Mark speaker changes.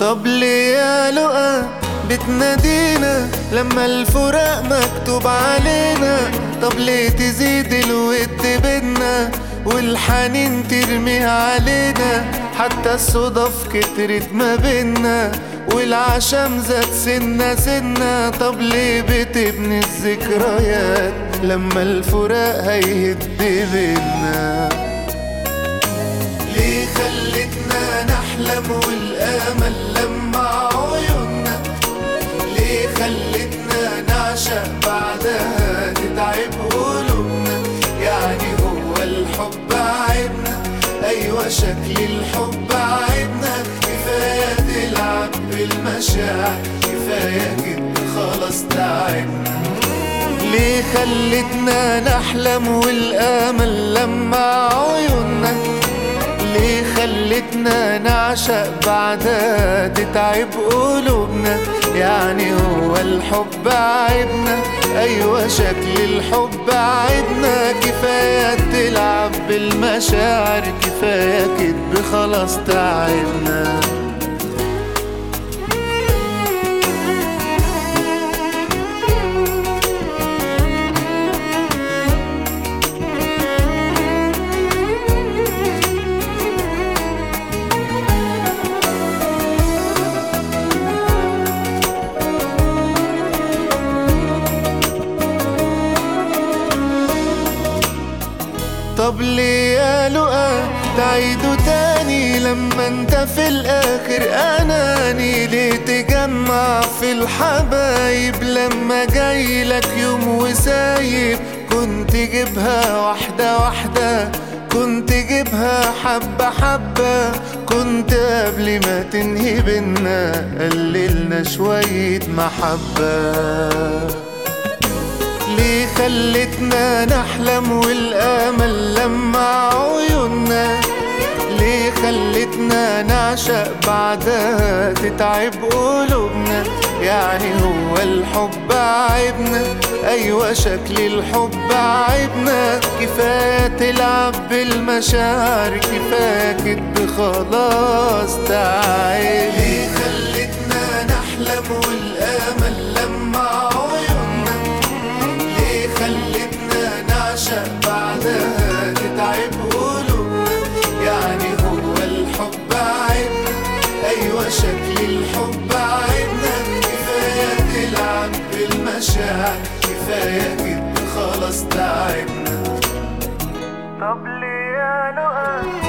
Speaker 1: طب ليه يا لقا بتنادينا لما الفراق مكتوب علينا طب ليه تزيد الود بينا والحنين ترميها علينا حتى الصدف كترت ما بينا والعشم زاد سنة سنة طب ليه بتبني الذكريات لما الفراق هيهد بينا ليه خلتنا نحلم والامل لما عيوننا ليه خلتنا نعشق بعدها تتعب قلوبنا يعني هو الحب عيبنا ايوه شكل الحب عيبنا كفايه تلعب بالمشاعر كفايه كده خلاص تعبنا ليه خلتنا نحلم والامل لما عيوننا ليه خلتنا نعشق بعدها تتعب قلوبنا يعني هو الحب عيبنا ايوه شكل الحب عيبنا كفايه تلعب بالمشاعر كفايه كدب خلاص تعبنا طب ليه يا لقا تعيدوا تاني لما انت في الاخر اناني ليه تجمع في الحبايب لما جايلك يوم وسايب كنت جيبها واحدة واحدة كنت جيبها حبة حبة كنت قبل ما تنهي بينا قللنا شوية محبة ليه خلتنا نحلم والامل لما عيوننا ليه خلتنا نعشق بعدها تتعب قلوبنا يعني هو الحب عيبنا ايوه شكل الحب عيبنا كفايه تلعب بالمشاعر كفايه كدب خلاص تعب ليه خلتنا نحلم والامل لما عيوننا ليه خلتنا نعشق بعدها تتعب قلوبنا يعني هو الحب عيبنا ايوه شكل الحب عيبنا كفايه تلعب بالمشاعر كفايه كده خلاص تعبنا طب ليه يا لقا